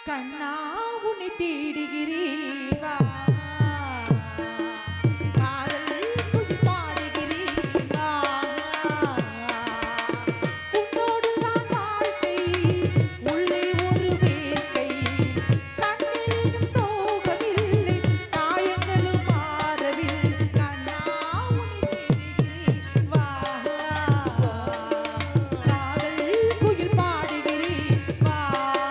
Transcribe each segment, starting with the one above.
கண்ணா உன்னை தேடுகிறேன் வா காதல் குயில் பாடுகிறேன் வா உன்னோடுதான் வாழ்க்கை உள்ளே ஒரு வேர்க்கை கண்ணிலும் சோகமில்லை காயங்களும் மாறவில்லை கண்ணா உன்னை தேடுகிறேன் வா காதல் குயில் பாடுகிறேன் வா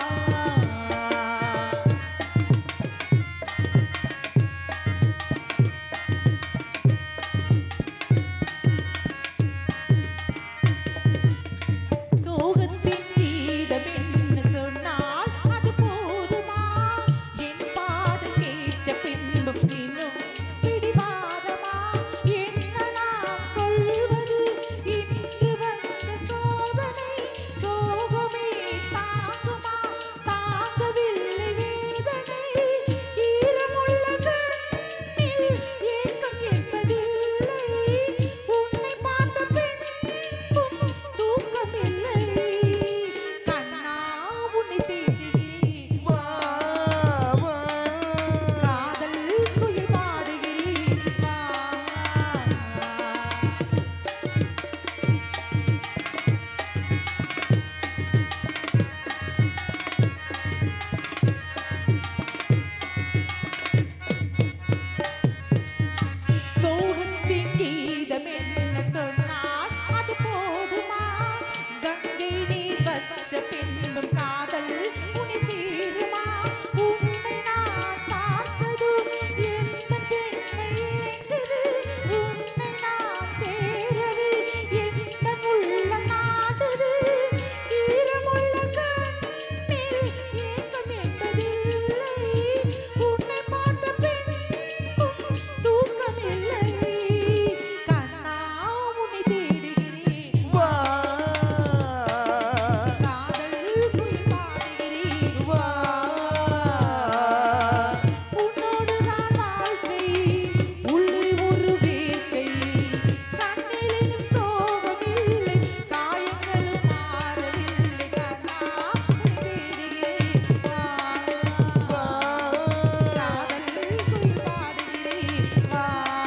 சோகத்தின் கீதம் என்ன சொன்னால் அது போதுமா என் பாடல் கேட்ட பின்பும் இன்னும் பிடிவாதமா என்ன நான் சொல்வது இன்று வந்த சோதனை சோகமே தாங்குமா தாங்கவில்லை வேதனை ஈரமுள்ள கண்ணில் ஏக்கம் என்பதில்லை உன்னை பார்த்த பின்பும் தூக்கமில்லை கண்ணா உன்னை தேடுகிறேன் வா வா காதல் குயில் பாடுகிறேன் வா சோகத்தின் கீதம் என்ன சொன்னால் அது போதுமா கங்கை நீர் வச்ச பின்பும் காதல் உனி சேருமா உன்னை நான் பார்த்ததும் எந்த பெண்மை ஏங்குது உன்னை நான் சேரவே எந்த உள்ளம் நாடுது ஈரமுள்ள கண்ணில் ஏக்கம் என்பதில்லை உன்னை பார்த்த பின்பும் தூக்கமில்லை கண்ணா உன்னை தேடுகிறேன் வா காதல் குயில் பாடுகிறேன் வா உன்னோடுதான் வாழ்க்கை உள்ளே ஒரு வேர்க்கை கண்ணிலும் சோகமில்லை காயங்களும் மாறவில்லை கண்ணா உன்னை தேடுகிறேன் வா வா காதல் குயில் பாடுகிறேன் வா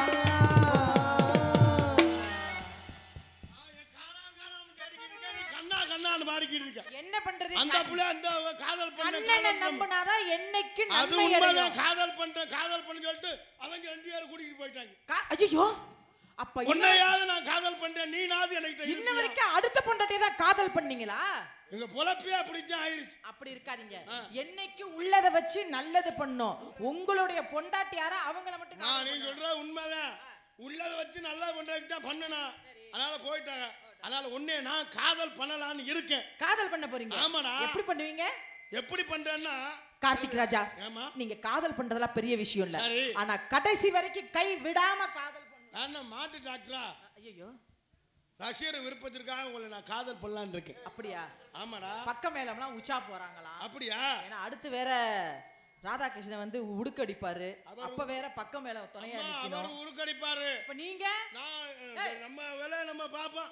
கண்ணா கண்ணான்னு பாடிக்கிட்டு இருக்க என்ன பண்றது அந்த புள்ள அந்த காதல் பண்ண அண்ணனை காதல் பண்ண. நம்பினாதான் என்னைக்கு அது நன்மை உண்மைதான் அடையும் காதல் பண்றேன் காதல் பண்ண சொல்லிட்டு அவங்க ரெண்டு பேரும் கூட்டிட்டு போயிட்டாங்க கா- ஐயோ அப்ப இன்ன- உன்னையாவது நான் காதல் பண்றேன் நீனாவது எனக்கு இன்ன வரைக்கும் அடுத்த பொண்டாட்டியை தான் காதல் பண்ணீங்களா எங்க பொழப்பே அப்படித்தான் ஆயிருச்சு அப்படி இருக்காதீங்க என்னைக்கு உள்ளத வச்சு நல்லது பண்ணும் உங்களுடைய பொண்டாட்டி யாரா அவங்கள மட்டும் நான் காதல் நீ பண்ணுங்க. சொல்ற உண்மைதான் உள்ளதை வச்சு நல்லா பண்றதுக்கு தான் பண்ணனா அதனால போயிட்டாங்க அதனால உன்னை நான் காதல் பண்ணலான்னு இருக்கேன் காதல் பண்ண போறீங்க ஆமாடா. எப்படி பண்ணுவீங்க எப்படி பண்றேன்னா கார்த்திக் ராஜா ஏமா நீங்க காதல் பண்றதெல்லாம் பெரிய விஷயம் இல்ல சரி. ஆனா கடைசி வரைக்கும் கை விடாம காதல் பண்ணணும் நான் என்ன மாட்டு டாக்டரா ஐயோ ரசிகர் விருப்பத்திற்காக உங்களை நான் காதல் பண்ணலான்னு இருக்கேன் அப்படியா ஆமாடா பக்க மேலம்லாம் உச்சா போறாங்களா அப்படியா ஏன்னா அடுத்து வேற ராதாகிருஷ்ணன் வந்து உடுக்கடிப்பாரு அப்ப வேற பக்க மேல துணையா அம்மா, நிக்கணும் அவர் உருக்கடிப்பாரு இப்ப நீங்க நான் அஹ், நம்ம வேலையை நம்ம பார்ப்போம்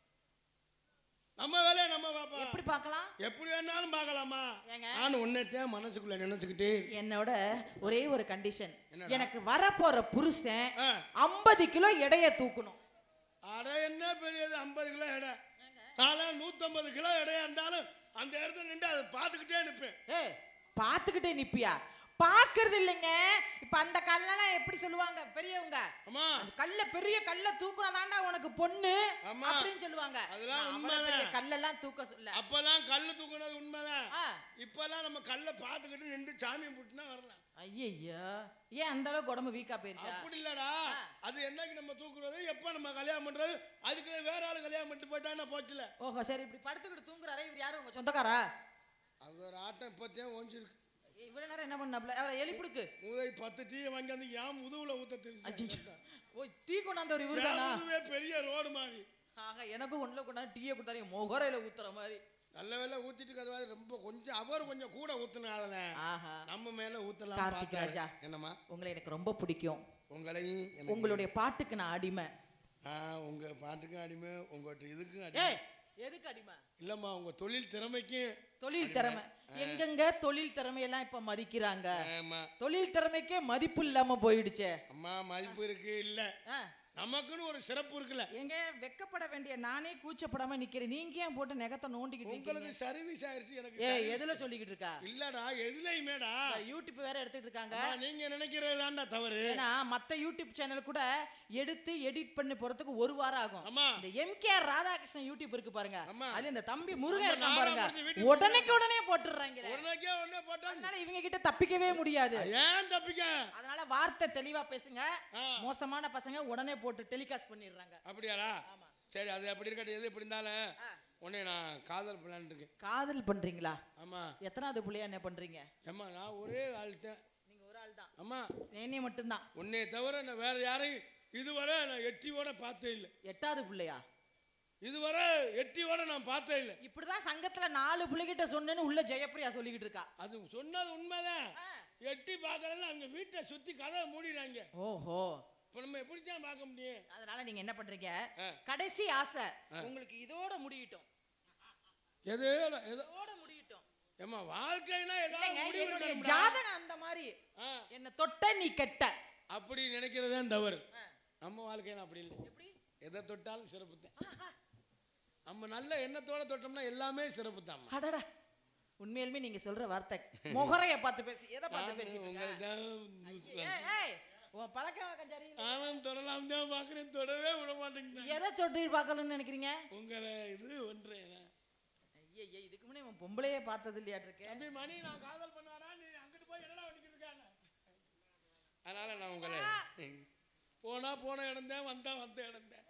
நம்ம வேலையை நம்ம பார்ப்போம் எப்படி பார்க்கலாம் எப்படி வேணாலும் பார்க்கலாமா ஏங்க? நான் உன்னைத்தான் மனசுக்குள்ள நினைச்சுக்கிட்டே இருக்கேன். என்னோட ஒரே ஒரு கண்டிஷன் என்னடா? எனக்கு வரப்போற புருஷன் ஆ. ஐம்பது கிலோ எடைய தூக்கணும் அட என்ன பெரியது ஐம்பது கிலோ எடை நான்லாம் நூற்றம்பது கிலோ எடையா இருந்தாலும் அந்த இடத்துல நின்று அதை பார்த்துக்கிட்டே நிற்பேன் ஏ பாத்துக்கிட்டே நிப்பியா பாக்குறது இல்லைங்க இப்ப அந்த கல்லெல்லாம் எப்படி சொல்லுவாங்க பெரியவங்க அம்மா அந்த கல்ல பெரிய கல்ல தூக்குனா தாண்டா உனக்கு பொண்ணு ஆமா. அப்படின்னு சொல்லுவாங்க அதெல்லாம் நான் அவ்வளவு உண்மைதான். பெரிய கல்லெல்லாம் தூக்க சொல்ல அப்பெல்லாம் கல்லு தூக்குனது உண்மைதான் ஆ. இப்பெல்லாம் நம்ம கல்லை பார்த்துக்கிட்டு நின்று சாமி புட்டுனா வரலாம் ஐயய்யோ ஏன் அந்த அளவுக்கு உடம்பு வீக்கா போயிருச்சா அப்படி இல்லடா அது என்னைக்கு நம்ம தூக்குறது எப்ப நம்ம கல்யாணம் பண்றது அதுக்கு வேற ஆளு கல்யாணம் பண்ணிட்டு போயிட்டா போச்சுல ஓஹோ சரி இப்படி படுத்துக்கிட்டு தூங்குறாரே இவர் யாரும் உங்க சொந்தக்காரா அது ஒரு ஆட்டம் இப்போத்தையும் ஓஞ்சிருக்கு இவ்வளவு நேரம் என்ன பண்ணாப்ல அவரை எலிப்புடுக்கு முதல் பத்து டீயை வாங்கி வந்து ஏன் முதுகுல ஊத்த தெரிஞ்சு ஓ டீ கொண்டாந்தவர் இவருதானா முதுவே பெரிய ரோடு மாதிரி ஆக எனக்கும் ஒண்ணுல கொண்டாந்து டீயை கொடுத்தாரு முகரையில ஊத்துற மாதிரி நல்ல வேலை ஊத்திட்டு கதவாது ரொம்ப கொஞ்சம் அவர் கொஞ்சம் கூட ஊத்துனால ஆஹா நம்ம மேல ஊத்தலாம் கார்த்திக் பார்த்தாரு. ராஜா. என்னம்மா உங்களை எனக்கு ரொம்ப பிடிக்கும் உங்களையும் எனக்கு- உங்களுடைய பாட்டுக்கு நான் அடிமை ஆ உங்க பாட்டுக்கும் அடிமை உங்கள்கிட்ட இதுக்கும் ஏய் அடிமை எதுக்கு அடிமை இல்லம்மா உங்க தொழில் திறமைக்கும் தொழில் திறமை எங்கெங்க தொழில் திறமையெல்லாம் இப்ப மதிக்கிறாங்க ஆமா தொழில் திறமைக்கே மதிப்பு இல்லாம போயிடுச்சே அம்மா மதிப்பு இருக்கு இல்ல ஆ, நமக்குன்னு ஒரு சிறப்பு இருக்குல்ல எங்க வெக்கப்பட வேண்டிய நானே கூச்சப்படாம நிக்கிறேன் நீங்க ஏன் போட்டு நெகத்தை நோண்டிக்கிட்டு உங்களுக்கு இருக்கீங்க சர்வீஸ் ஆயிருச்சு எனக்கு ஏ service. எதுல சொல்லிக்கிட்டு இருக்கா இல்லடா எதுலையுமேடா யூடியூப் வேற எடுத்துட்டு இருக்காங்க அம்மா, நீங்க நினைக்கிறது தான்டா தவறு ஏன்னா மத்த யூடியூப் சேனல் கூட எடுத்து எடிட் பண்ணி போறதுக்கு ஒரு வாரம் ஆகும் அம்மா. இந்த எம்கேஆர் ராதாகிருஷ்ணன் யூடியூப் இருக்கு பாருங்க அம்மா. அது இந்த தம்பி முருகன் நம்ம இருக்கான் நாடகம் பாருங்க பார்த்து வீட்டுக்கு உடனேக்கு உடனே போட்டுடுறாங்க ஒரு நாளைக்கே ஒண்ணே போட்டா அதனால இவங்க கிட்ட தப்பிக்கவே முடியாது ஏன் தப்பிக்க அதனால வார்த்தை தெளிவா பேசுங்க ஆ. மோசமான பசங்க உடனே போட்டு டெலிகாஸ்ட் பண்ணிடுறாங்க அப்படியாடா ஆமா. சரி அது அப்படி இருக்கட்டும் எது எப்படி இருந்தாலும் உன்னை நான் காதல் பண்ணலான்னு இருக்கேன் காதல் பண்றீங்களா ஆமா எத்தனாவது புள்ளையா என்ன பண்றீங்க ஏம்மா நான் ஒரே ஆள் தான் நீங்க ஒரு ஆள் தான் அம்மா என்னைய மட்டும்தான் உன்னை தவிர நான் வேற யாரையும் இதுவரை நான் எட்டியோட பார்த்தே இல்லை எட்டாவது புள்ளையா இதுவரை எட்டியோட நான் பார்த்தே இல்லை இப்படிதான் சங்கத்துல நாலு பிள்ளைகிட்ட சொன்னேன்னு உள்ள ஜெயப்பிரியா சொல்லிக்கிட்டு இருக்கா அது சொன்னது உண்மைதான் ஆ. எட்டி பார்க்கலன்னு அவங்க வீட்டை சுத்தி கதவை மூடிடுறாங்க ஓஹோ இப்போ நம்ம எப்படித்தான் பார்க்க முடியும் அதனால நீங்க என்ன பண்றீங்க ஆ. கடைசி ஆசை உங்களுக்கு இதோட முடியட்டும் எது எதோ இதோட முடியட்டும் ஏம்மா வாழ்க்கைனா ஏதாவது இல்லைங்க முடிவு என்னுடைய எடுக்கணும்டா. ஜாதகம் அந்த மாதிரி ஆ, என்ன தொட்ட நீ கெட்ட அப்படி நினைக்கிறது தான் தவறு ஆ. நம்ம வாழ்க்கையில அப்படி இல்லை எப்படி எதை தொட்டாலும் சிறப்பு தான் நம்ம நல்ல எண்ணத்தோட தொட்டோம்னா எல்லாமே சிறப்பு தான் அடடா உண்மையிலுமே நீங்க சொல்ற வார்த்தை முகரைய பார்த்து பேசி எதை பார்த்து பேசிட்டு இருக்க? உங்களுக்கு தான் ஏய், ஏய், உன் பழக்க வழக்கம் சரியில்லை நானும் தொடலாம் தான் பார்க்குறேன் தொடவே விட மாட்டேங்கிறேன் எதை சொட்டு பார்க்கணும்னு நினைக்கிறீங்க உங்களை இது ஒன்றேன் ஐயே இதுக்கு முன்னே உன் பொம்பளையே பார்த்தது இல்லையாட்டு இருக்கேன் தம்பி மணி நான் காதல் பண்ணாடா நீ அங்கிட்டு போய் என்னடா வண்டிக்கிட்டு இருக்காங்க அதனால நான் உங்களை போனா போன இடம் தான் வந்தா வந்த இடம் தான்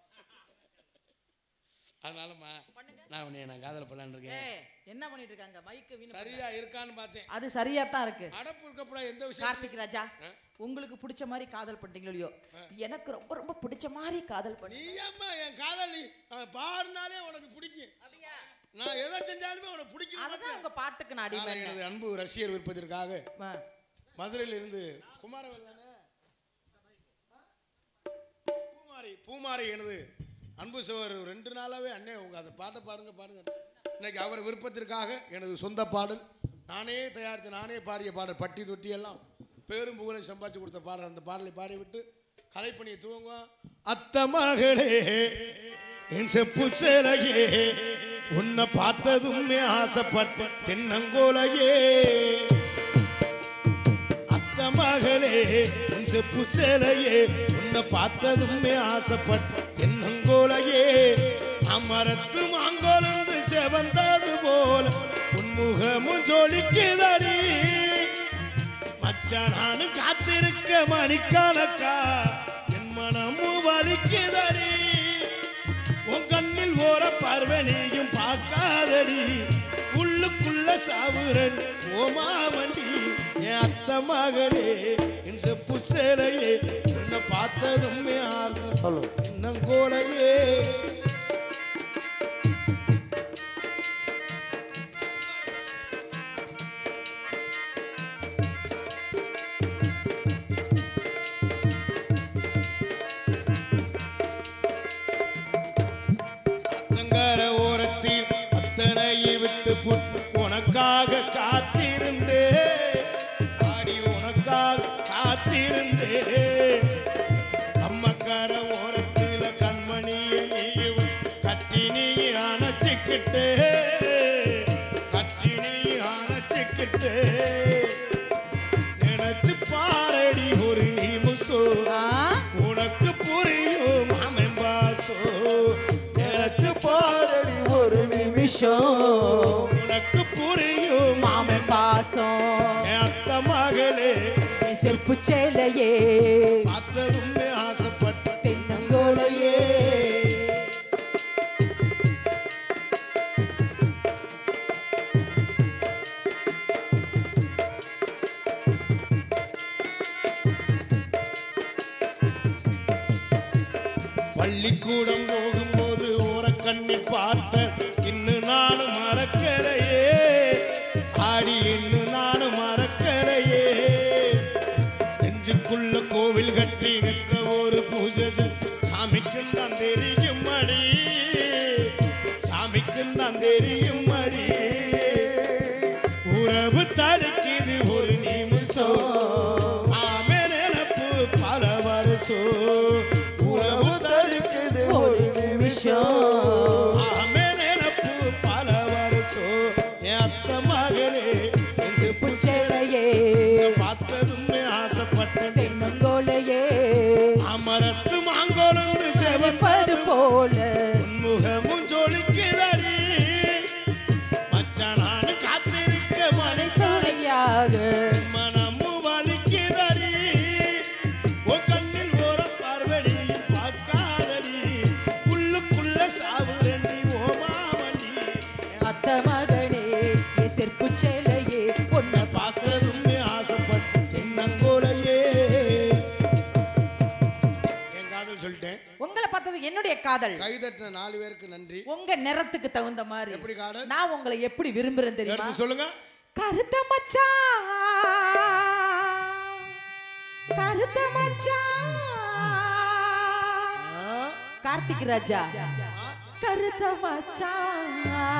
அதனாலம்மா பண்ணுங்க நான் உன்னை நான் காதல் பண்ணலான்னு இருக்கேன் ஏய் என்ன பண்ணிட்டு இருக்காங்க மைக்கு வீண் சரியா இருக்கான்னு பார்த்தேன் அது சரியா தான் இருக்கு அடப்பு இருக்கப்படா எந்த விஷயம் கார்த்திக் ராஜா உங்களுக்கு பிடிச்ச மாதிரி காதல் பண்றீங்களோ இல்லையோ எனக்கு ரொம்ப ரொம்ப பிடிச்ச மாதிரி காதல் பண்ணி நீ ஏம்மா என் காதல் நீ அஹ், பாடினாலே உனக்கு பிடிக்கும் அப்படியா நான் எதை செஞ்சாலுமே உனக்கு பிடிக்கும் அதுதான் உங்க பாட்டுக்கு நான் அடிமை எனது அன்பு ரசிகர் விற்பதற்காக ஆ. மதுரையில இருந்து குமாரவேல் பூமாரி பூமாரி எனது அன்பு சவர் ரெண்டு நாளாவே அண்ணே உங்க அந்த பாட்டை பாருங்க பாருங்க இன்னைக்கு அவர் விருப்பத்திற்காக எனது சொந்த பாடல் நானே தயாரித்து நானே பாடிய பாடல் பட்டி தொட்டி எல்லாம் பேரும் புகழை சம்பாதிச்சு கொடுத்த பாடல் அந்த பாடலை பாடிவிட்டு கலைப்பணியை துவங்குவோம் அத்த மகளே என் செப்பு சேலையே உன்னை பார்த்ததுமே ஆசைப்பட்ட தென்னங்கோலையே அத்த மகளே உன் செப்பு சேலையே உன்னை பார்த்ததுமே ஆசைப்பட்ட தென்னங்கோலையே அமரத்து மாங்கோலந்து செவந்தது போல உன்முகமும் ஜொலிக்குதடி மச்சான் நானும் காத்திருக்க மணிக்கணக்கா என் மனமும் வலிக்குதடி உன் கண்ணில் ஓர பார்வனையும் பார்க்காதடி உள்ளுக்குள்ள சாவுரன் ஓமா வண்டி என் அத்த மகனே என் செப்பு சேலையே உன்னை பார்த்ததும் ஆர்வம் இன்னங்கோலையே அத்தங்கர ஓரத்தில் அத்தனையை விட்டு புட்டு உனக்காக காத்திருந்தே ஆடி உனக்காக காத்திருந்தே அம்மக்கார ஓரத்தில் கண்மணியை நீயும் கட்டி நீ அணைச்சிக்கிட்டே கட்டி நீ அணைச்சிக்கிட்டே நினைச்சு பாரடி ஒரு நிமிஷம் ஆ? உனக்கு புரியும் மாமன் பாசோ நினைச்சு பாரடி ஒரு நிமிஷம் உனக்கு புரியும் மாமன் பாசம் என் அத்த மகளே என் செருப்பு சேலையே பார்த்ததும் ஆசைப்பட்ட தென்னங்கோலையே பள்ளிக்கூடம் போகும்போது ஓரக்கண்ணில் பார்த்த இன்னும் நானும் மறக்கலையே ஆடி இன்னும் நானும் மறக்கலையே நெஞ்சுக்குள்ள கோவில் கட்டி நிற்க ஒரு பூஜை செ- சாமிக்கு தான் தெரியும் அடி சாமி சாமிக்கும் தான் தெரியும் அடி உறவு தடுக்குது ஒரு நிமிஷம் ஆமே நினப்பு பல வருஷம் உறவு தடுக்குது ஒரு நிமிஷம் ஆமே நினப்பு பல வருஷம் என் அத்த மகளே என் செப்பு புச்சேலையே பார்த்ததுமே ஆசைப்பட்டது தென்னங்கோலையே அமரத்து மாங்கொழுந்து செவப்பது செவப்பது போல முகமும் ஜொலிக்கிறடி மச்சான் நானு காத்திருக்க மனை துணையாக மனமும் வலிக்கிறடி உன் கண்ணில் ஒரு பார்வடியும் பார்க்காதடி உள்ளுக்குள்ள சாவு ரெண்டி ஓமாமண்டி அத்த மகனே செருப்பு சேலையே பொண்ண பார்த்ததுமே ஆசைப்பட்டு தென்னங்கோலையே என் காதல் சொல்லிட்டேன் உங்களை பார்த்தது என்னுடைய காதல் கைதட்டின நாலு பேருக்கு நன்றி உங்க நிறத்துக்கு தகுந்த மாதிரி எப்படி காதல் நான் உங்களை எப்படி விரும்புறேன் தெரியுமா எடுத்து சொல்லுங்க கருத்த மச்சான் கருத்த மச்சான் ஆ, கார்த்திக் ராஜா கருத்த மச்சான்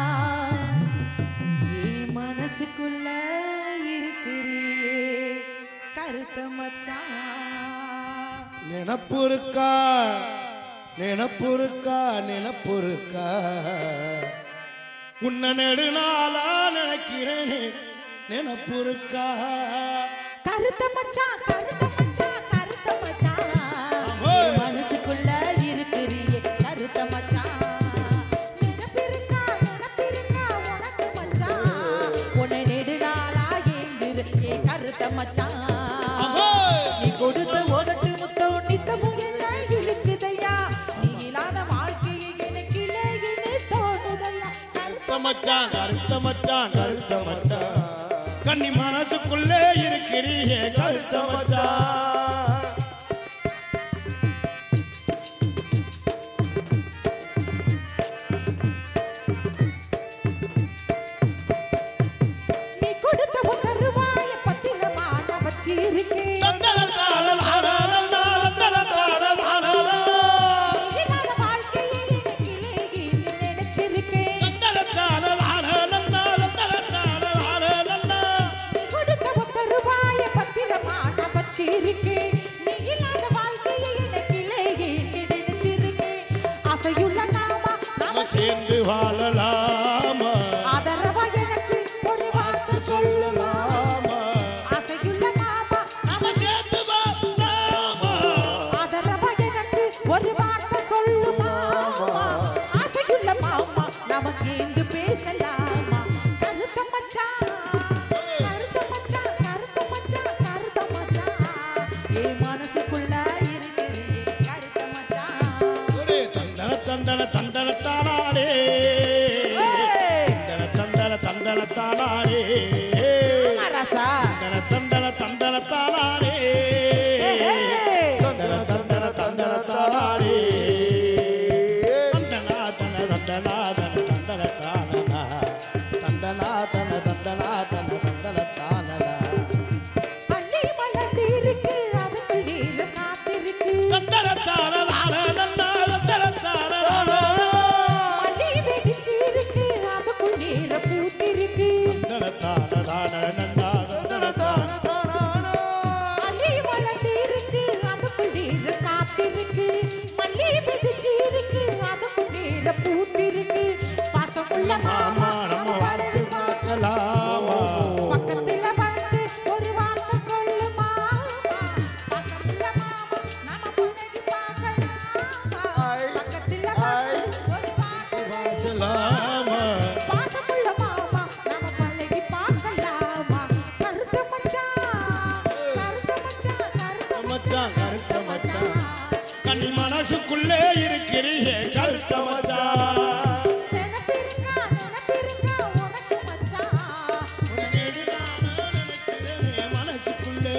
என் மனசுக்குள்ள இருக்கிறியே கருத்த மச்சான் நினப்பு இருக்கா நினப்பு இருக்கா நினப்பு இருக்கா உன்னை நெடுநாளா நினைக்கிறேனே நினப்பு இருக்கா கருத்த மச்சான் கருத்த மச்சான் கருத்த மச்சான் ஓய். என் மனசுக்குள்ள இருக்கிறியே கருத்த மச்சான் நினைப்பிருக்கா நினைப்பிருக்கா உனக்கு மச்சான் உன்னை நெடுநாளா ஏங்குற ஏ கருத்த மச்சான் நீ கொடுத்த உதட்டு முத்தம் நித்தமும் என்ன இழுக்குதையா நீ இல்லாத வாழ்க்கையை எனக்கு இல்லைன்னு தோணுதையா கருத்த மச்சான் கருத்த மச்சான் கருத்த மச்சான் கண்ணி மனசுக்குள்ளே இருக்கிறீயே கருத்த மச்சான் நீ கொடுத்த ஒரு ரூபாய பத்திரமா நான் வச்சிருக்கேன் இல்லாத வாழ்க்கையை எனக்கு இல்லைன்னு நினைச்சிருக்கேன் நீ கொடுத்த ஒத்த ரூபாய பத்திரமா நான் வச்சிருக்கேன் நீ இல்லாத வாழ்க்கையை எனக்கு இல்லைன்னு நினைச்சிருக்கேன் ஆசையுள்ள நாம நாம சேர்ந்து வாழலாமா ஆதரவா எனக்கு ஒரு வார்த்தை சொல்லுமா ஆசையுள்ள மாமா நாம சேர்ந்து வாழலாமா ஆதரவா எனக்கு ஒரு வார்த்தை சொல்லுமா ஆசையுள்ள மாமா நாம சேர்ந்து பேசலாமா கருத்த மச்சான் கருத்த மச்சான் கருத்த மச்சான் கருத்த மச்சான் என் மனசுக்குள்ள இருக்கிறீ கருத்த மச்சான் ஒரே தந்தன தந்தன தந்தன தானாடே ஏய், தந்தன தந்தன தந்தன தானாடே ஆமா ரசா தந்தன தந்தன தந்தன தானாடே ஏய், தந்தன தந்தன தந்தன தானாடே தந்தனா தன தந்தனா தன தந்தன தானனா தந்தனா தன தந்தனா தன தந்தன தானனா பள்ளி மலர்ந்திருக்கு அதுக்குள் நீளம் காத்திருக்கு தந்தன தானதான நன்னா தந்தன தானதான மல்லி வெடிச்சிருக்கு அதுக்குள் நீர பூத்திருக்கு தந்தன தானதான நன்னா தந்தன தானதான மல்லி வளர்ந்திருக்கு அதுக்குள் நீர காத்திருக்கு மல்லி வெடிச்சிருக்கு அதுக்குள் நீர பூத்திருக்கு பாசமுள்ள மாமா நம்ம வாழ்ந்து பார்க்கலாமா பக்கத்துல வந்து ஒரு வார்த்தை சொல்லு மாமா பாசமுள்ள மாமா நாம பழகி பார்க்கலாமா பக்கத்துல வந்து ஒரு வார்த்தை வாசலாமா பாசமுள்ள மாமா நாம பழகி பார்க்கலாமா கருத்த மச்சான் கருத்த மச்சான் கருத்த மச்சான் கருத்த மச்சான் கண்ணி மனசுக்குள்ளே இருக்கிறியே கருத்த மச்சான் நினைப்பிருக்கா நினைப்பிருக்கா உனக்கு மச்சான் உன்னை நானும் நினைக்கிறேனே மனசுக்குள்ளே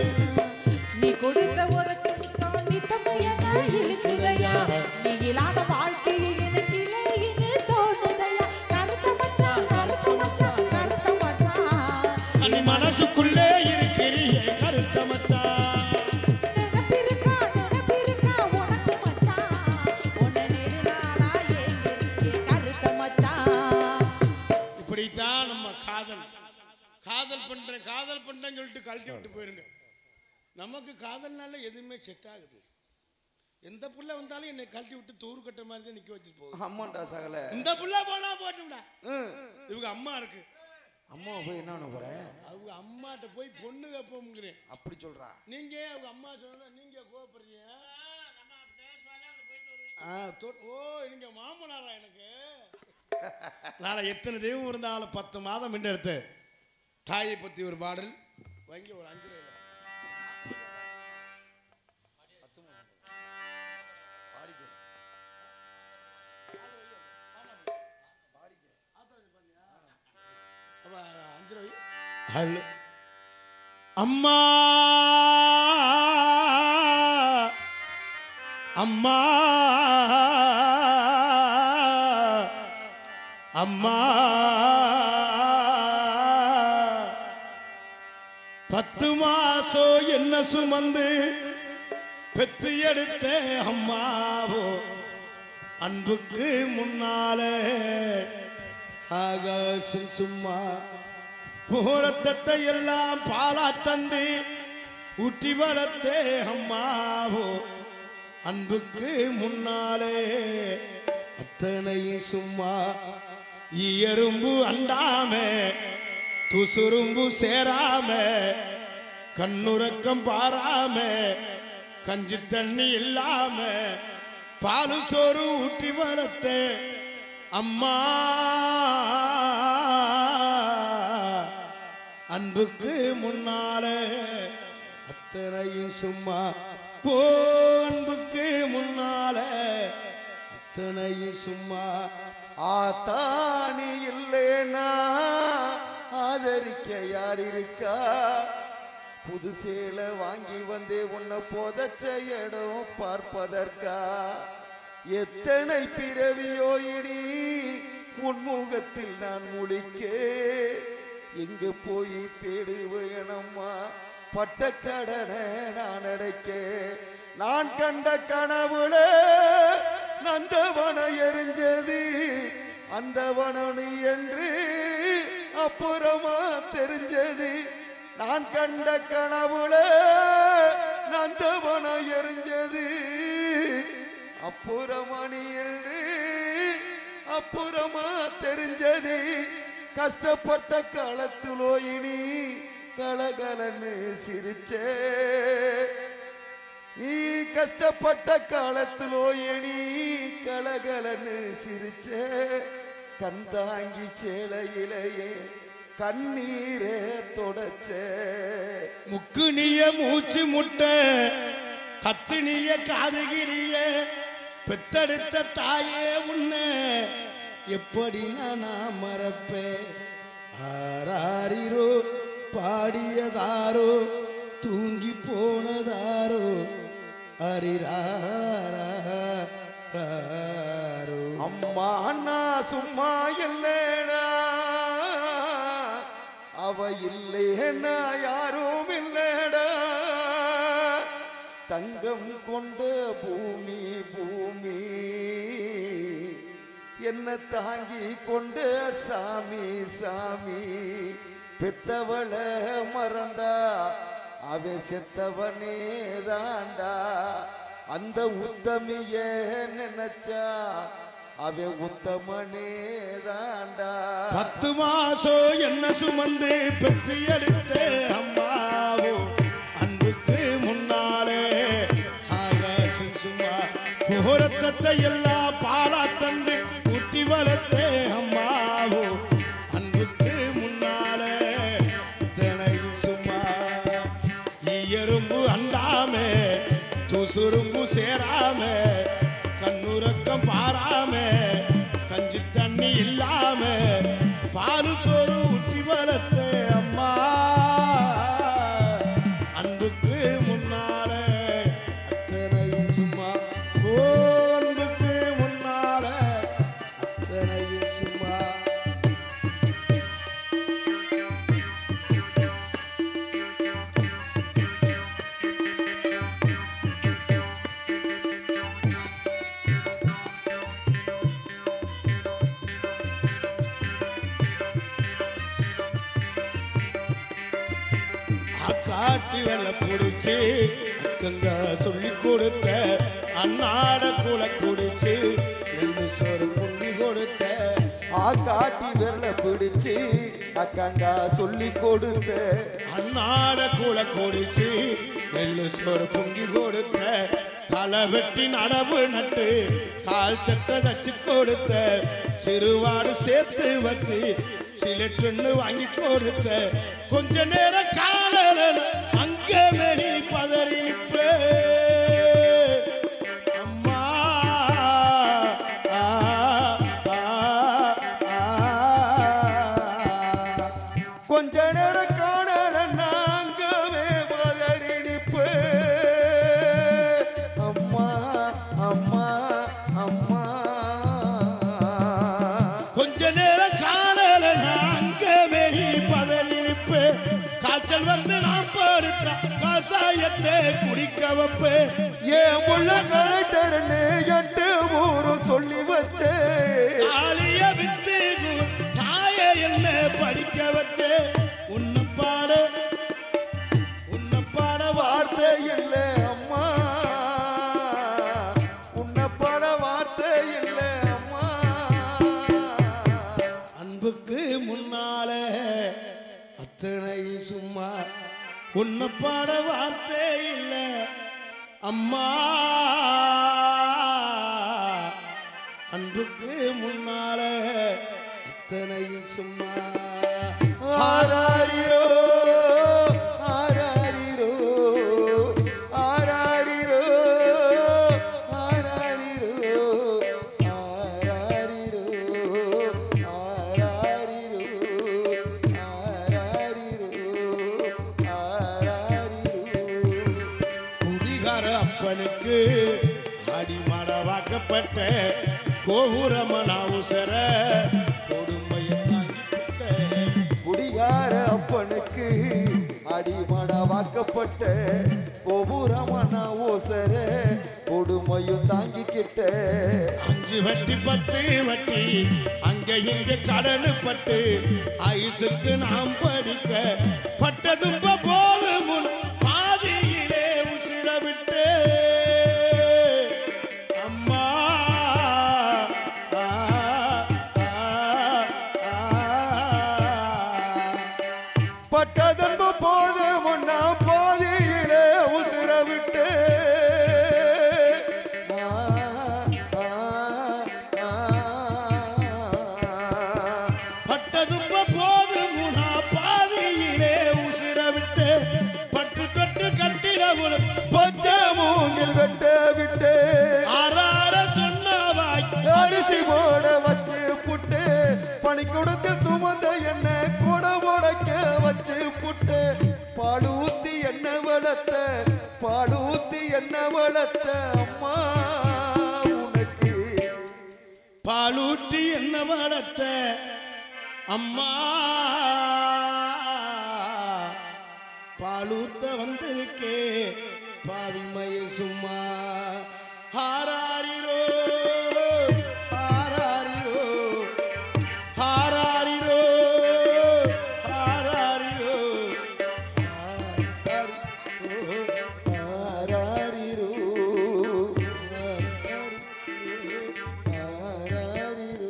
நீ கொடுத்த ஒரு துணித்தம் நித்தமும் என்ன இழுக்குதையா நீ இல்லாத வாழ்க்கையை எனக்கு இல்லைன்னு தோணுதையா கருத்த மச்சான் கருத்த மச்சான் கருத்த மச்சான் கண்ணி மனசுக்குள்ளே இருக்கிறியே கருத்த மச்சான் நினைப்பிருக்கா நினைப்பிருக்கா உனக்கு மச்சான் காதல் பண்றேன் காதல் பண்றேன்னு சொல்லிட்டு கழட்டி விட்டு போயிருங்க நமக்கு காதல்னால எதுவுமே செட் ஆகுது எந்த புள்ள வந்தாலும் என்னை கழட்டி விட்டு தூரு கட்ட மாதிரி தான் நிக்க வச்சுட்டு போகுது அம்மாண்டா சகல இந்த புள்ள போனா போட்டும்டா இவங்க அம்மா இருக்கு அம்மா போய் என்ன பண்ண போற அவங்க அம்மாட்ட போய் பொண்ணு வைப்போம்ங்கிறேன் அப்படி சொல்றா நீங்க அவங்க அம்மா சொன்னா நீங்க கோபப்படுறீங்க ஆ, தொ- ஓ நீங்க மாமனாரா எனக்கு நாளை எத்தனை தெய்வம் இருந்தாலும் பத்து மாதம் எடுத்து தாயை பத்தி ஒரு பாடல் வாங்கி ஒரு அஞ்சு ரூபாய் அப்ப அஞ்சு ரூபாய் ஹலோ அம்மா அம்மா அம்மா பத்து மாசம் என்ன சுமந்து பெத்து எடுத்த அம்மாவோ அன்புக்கு முன்னாலே ஆகாசம் சும்மா போரத்தத்தை எல்லாம் பாலா தந்து ஊட்டி வளர்த்தே அம்மாவோ அன்புக்கு முன்னாலே அத்தனையும் சும்மா எறும்பு அண்டாம துசுரும்பு சேராம கண்ணுறக்கம் பாராம கஞ்சி தண்ணி இல்லாம பாலு சோறு ஊட்டி வளர்த்த அம்மா அன்புக்கு முன்னாலே அத்தனையும் சும்மா போ அன்புக்கு முன்னாலே அத்தனையும் சும்மா ஆத்தானி இல்லேனா ஆதரிக்க யார் இருக்கா புது சேலை வாங்கி வந்தே உன்னை புதைச்ச இடம் பார்ப்பதற்கா எத்தனை பிறவியோ இனி உன்முகத்தில் நான் முழிக்க எங்க போய் தேடுவேனம்மா பட்ட கடனை நான் அடைக்க நான் கண்ட கனவுல நந்தவன எரிஞ்சது அந்த வனனி என்று அப்புறமா தெரிஞ்சது நான் கண்ட கனவுல நந்தவன எரிஞ்சது அப்புறமணி என்று அப்புறமா தெரிஞ்சது கஷ்டப்பட்ட காலத்திலோ இனி கலகலன்னு சிரிச்சே நீ கஷ்டப்பட்ட காலத்திலோ இனி கலகலன்னு சிரிச்ச கண் தாங்கி சேலையிலேயே கண்ணீரே தொடச்ச முக்கு நீய மூச்சு முட்ட கத்து நீய காதுகிறிய பெத்தெடுத்த தாயே உன்ன எப்படி நான் மறப்பேன் ஆராரிரோ பாடியதாரோ தூங்கி போனதாரோ அரிராரோ அம்மா அண்ணா சும்மா இல்லைடா அவ இல்லைன்னா யாரும் இல்லைடா தங்கம் கொண்ட பூமி பூமி என்ன தாங்கி கொண்ட சாமி சாமி பெத்தவள மறந்தா அவன் செத்தவனே தாண்டா அந்த உத்தமிய நினைச்சா அவன் உத்தமனே தாண்டா பத்து மாசம் என்ன சுமந்து பெற்று எடுத்த அம்மாவோ அன்புக்கு முன்னாலே ஆகாசம் சும்மா புகரத்தத்தை எல்லாம் பாலா தண்டு ஊட்டி வளர்த்த அம்மாவோ அன்புக்கு முன்னாலே தினையும் சும்மா எறும்பு அண்டாமே துசுரும்பு சேராம கண்ணுறக்கம் பாராம கஞ்சி தண்ணி இல்லாம பாலு சோறு ஊட்டி வளர்த்த அம்மா அன்புக்கு முன்னாலே அத்தனையும் சும்மா ஓ அன்புக்கு வெள்ள பிடிச்சி அக்கங்க சொல்லி கொடுத்த அன்னாட குல குடிச்சு ரெண்டு சோறு புண்டி கொடுத்த ஆக்காட்டி விரல பிடிச்சு அக்கங்கா சொல்லி கொடுத்த அன்னாட குல குடிச்சு நெல்லு சோறு பொங்கி கொடுத்த களை வெட்டி நடவு நட்டு கால் சட்டை தச்சு கொடுத்த சிறுவாடு சேர்த்து வச்சு சிலிட்டுன்னு வாங்கி கொடுத்த கொஞ்ச நேரம் காணல அங்க வெளி பதறி நிப்பே அம்மா ஆ, ஆ, ஆ. கொஞ்ச நேரம் காணல நாங்கவே பதறிடிப்பு அம்மா அம்மா அம்மா கொஞ்ச நேரம் காணல நாங்க வெளி பதறிப்பு காய்ச்சல் வந்து நான் படுத்த கசாயத்தை குடிக்க வைப்பு ஏன் முள்ள கலெக்டர்னு எட்டு ஊரும் சொல்லி வச்சே ஆலிய வித்து கு- தாய என்ன படிக்க வச்சு உன்னை பாட உன்னை பாட வார்த்தை வார்த்தை இல்லை அம்மா உன்னை பட வார்த்தை இல்லை அம்மா அன்புக்கு முன்னால அத்தனை சும்மா உன்னை பாட வார்த்தை இல்ல அம்மா அன்புக்கு முன்னால அத்தனையும் சும்மா ஆராரிரோ ஆராரிரோ ஆராரிரோ ஆராரிரோ ஆராரிரோ ஆராரிரோ ஆராரிரோ ஆராரிரோ குடிகார அப்பனுக்கு அடிமடவாக்கப்பட்ட கோபுரமன அவசர கொடுமையை தாங்கிக்கிட்ட குடிகார அப்பனுக்கு அடிமடவாக்கப்பட்ட கோபுரமன ஓசர கொடுமையும் தாங்கிக்கிட்ட அஞ்சு வட்டி பத்து வட்டி அங்க இங்க கடனு பட்டு ஐசுக்கு நாம் படிக்க பட்டதும்ப போது முன் பாதியிலே உசிர விட்டு அம்மா ஆ, ஆ, ஆ. பட்டதன்பு போது முன்னா பாதியிலே உசிர விட்டு ஆ, ஆ, ஆ. பட்டதும்ப போது முனா பாதியிலே உசிர விட்டு பட்டு தொட்டு கட்டிடவுள் பச்சை மூங்கில் வெட்ட விட்டு ஆறார சொன்னவாய் அரிசி போட வச்சு புட்டு பனிக்கூடத்தில் சுமந்த என்ன கூட உடைக்க வச்சு புட்டு பாடு ஊத்தி என்ன வளர்த்த பாடு ஊத்தி என்ன வளர்த்த அம்மா உனக்கு பாலூட்டி என்ன வளர்த்த அம்மா பாலூத்த வந்திருக்கே பாவிமைய சும்மா ஹாராரிரோ ஹாராரிரோ ஹாராரிரோ ஹாராரிரோ ஹாராரிரோ ஆராரிரோ ஆராரிரோ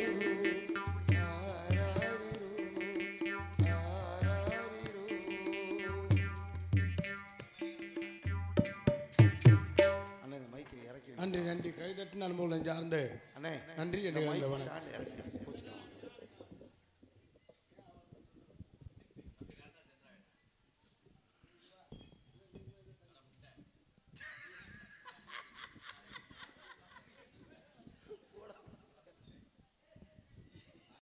நன்றி நன்றி கைதட்டின அனுபவம் நெஞ்சார்ந்து அண்ணே நன்றி இந்த என்னை mic வந்தவன stand இறக்கி.